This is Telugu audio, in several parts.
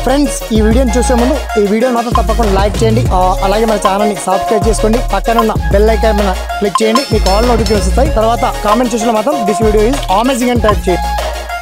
ఫ్రెండ్స్ ఈ వీడియోని చూసే ముందు ఈ వీడియో మాత్రం తప్పకుండా లైక్ చేయండి ఆ, అలాగే మన ఛానల్ ని సబ్స్క్రైబ్ చేసుకోండి పక్కన ఉన్న బెల్ ఐకాన్ మీద క్లిక్ చేయండి మీకు ఆల్ నోటిఫికేషన్ వస్తాయి తర్వాత కామెంట్ సెక్షన్ లో మాత్రం దిస్ వీడియో ఇస్ అమేజింగ్ అని టైప్ చేయండి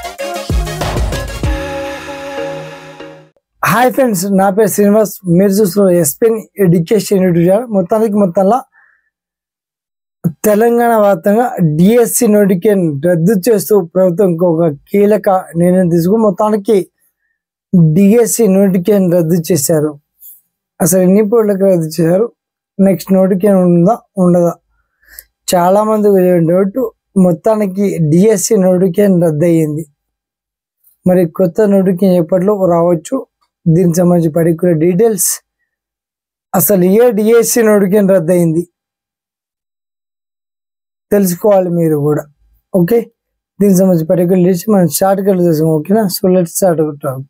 హాయ్ ఫ్రెండ్స్ నా పేరు శ్రీనివాస్ మీరు చూస్తున్న ఎస్పెన్ ఎడ్యుకేషన్ యూట్యూబ్ ఛానల్ మొత్తానికి మొత్తంలో తెలంగాణ వ్యాప్తంగా డిఎస్సి నోటిఫికేషన్ రద్దు చేస్తూ ప్రభుత్వం ఒక కీలక నిర్ణయం తీసుకుని మొత్తానికి డిఎస్సి నోటిఫికేషన్ రద్దు చేశారు అసలు ఎన్ని పోర్లకు రద్దు చేశారు నెక్స్ట్ నోటిఫికేషన్ ఉందా ఉండదా చాలా మంది డౌట్ మొత్తానికి డిఎస్సి నోటిఫికేషన్ రద్దు అయ్యింది మరి కొత్త నోటిఫికేషన్ ఎప్పట్లో రావచ్చు దీనికి సంబంధించి పర్టికులర్ డీటెయిల్స్ అసలు ఏ డిఎస్సి నోటిఫికేషన్ రద్దు అయింది తెలుసుకోవాలి మీరు కూడా ఓకే దీనికి సంబంధించి పర్టికులర్ డీటెయిల్స్ మనం షార్ట్ కట్ చేసాం ఓకేనా సో లెట్ స్టార్ట్ అవుతాం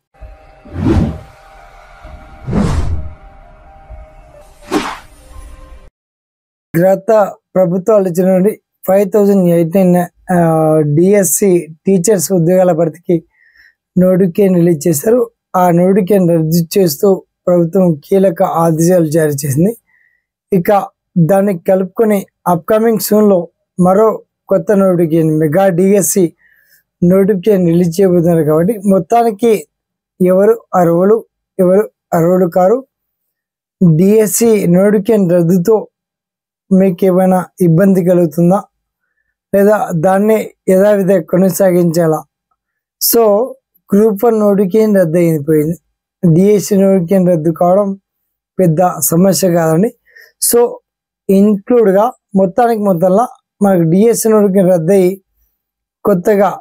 గత ప్రభుత్వాలు ఇచ్చినటువంటి five thousand eighteen DSC teachers ఉద్యోగాల భర్తీకి నోటిఫికేషన్ రిలీజ్ చేశారు ఆ నోటిఫికేషన్ రద్దు చేస్తూ ప్రభుత్వం కీలక ఆదేశాలు జారీ చేసింది ఇక దాన్ని కలుపుకొని అప్కమింగ్ సూన్లో మరో కొత్త notification mega DSC notification release చేయబోతున్నారు కాబట్టి మొత్తానికి ఎవరు అర్హులు ఎవరు అర్హులు కారు డిఎస్సి నోటిఫికేషన్ రద్దుతో మీకు ఏమైనా ఇబ్బంది కలుగుతుందా లేదా దాన్ని యథావిధ కొనసాగించాలా సో గ్రూప్ వన్ నోటిఫికేషన్ రద్దు అయిపోయింది డిఎస్సి నోటిఫికేషన్ రద్దు కావడం పెద్ద సమస్య కాదండి సో ఇంక్లూడ్గా మొత్తానికి మొత్తంలో మనకు డిఎస్సి నోటిఫికేషన్ రద్దు అయ్యి కొత్తగా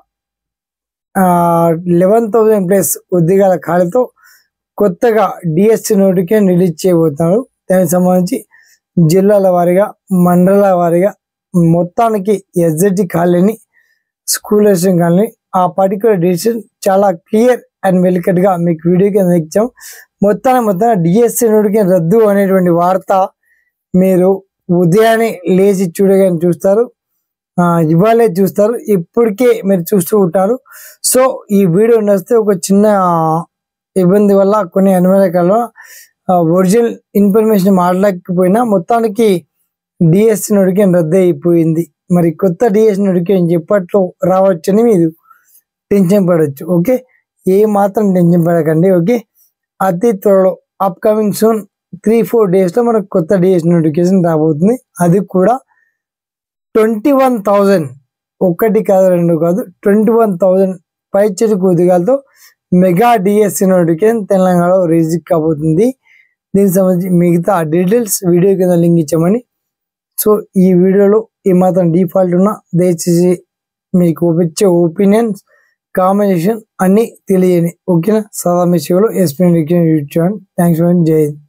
లెవెన్ థౌజండ్ ప్లస్ ఉద్యోగాల ఖాళీతో కొత్తగా డిఎస్సి నోటిఫికేషన్ రిలీజ్ చేయబోతున్నారు దానికి సంబంధించి జిల్లాల వారీగా మండలాల వారీగా మొత్తానికి ఎస్జెడ్జి ఖాళీని స్కూల్ అసిస్టెంట్ ఖాళీని ఆ పర్టికులర్ డిసిషన్ చాలా క్లియర్ అండ్ వెలికట్ గా మీకు వీడియో కింద ఇచ్చాం మొత్తానికి మొత్తం డిఎస్సి నోటిఫికేషన్ రద్దు అనేటువంటి వార్త మీరు ఉదయాన్నే లేచి చూడగానే చూస్తారు ఆ, ఇవాళే చూస్తారు ఇప్పటికే మీరు చూస్తూ ఉంటారు సో ఈ వీడియో నచ్చితే ఒక చిన్న ఆ, ఇబ్బంది వల్ల కొన్ని అనుమానాల ఒరిజినల్ ఇన్ఫర్మేషన్ మాట్లాడకపోయినా మొత్తానికి డిఎస్సి నోటిఫికేషన్ రద్దు అయిపోయింది మరి కొత్త డిఎస్సి నోటిఫికేషన్ ఎప్పట్లో రావచ్చని మీరు టెన్షన్ పడవచ్చు ఓకే ఏ మాత్రం టెన్షన్ పడకండి ఓకే అతి త్వరలో అప్కమింగ్ సూన్ త్రీ ఫోర్ డేస్లో మనకు కొత్త డిఎస్ నోటిఫికేషన్ రాబోతుంది అది కూడా ట్వంటీ వన్ థౌజండ్ ఒకటి కాదు రెండు కాదు ట్వంటీ వన్ థౌజండ్ పైచెరుకు ఉద్యోగాలతో మెగా డిఎస్సి నోటిఫికేషన్ తెలంగాణలో రిలీజ్ కాబోతుంది దీనికి సంబంధించి మిగతా డీటెయిల్స్ వీడియో కింద లింక్ ఇచ్చామని సో ఈ వీడియోలో ఏమాత్రం డిఫాల్ట్ ఉన్నా దయచేసి మీకు వచ్చే ఒపీనియన్స్ కాంబినేషన్ అన్ని తెలియని ఓకేనా సదా మీ శివలో ఎస్పీ యూట్యూబ్ థ్యాంక్స్ ఫర్ జై హింద్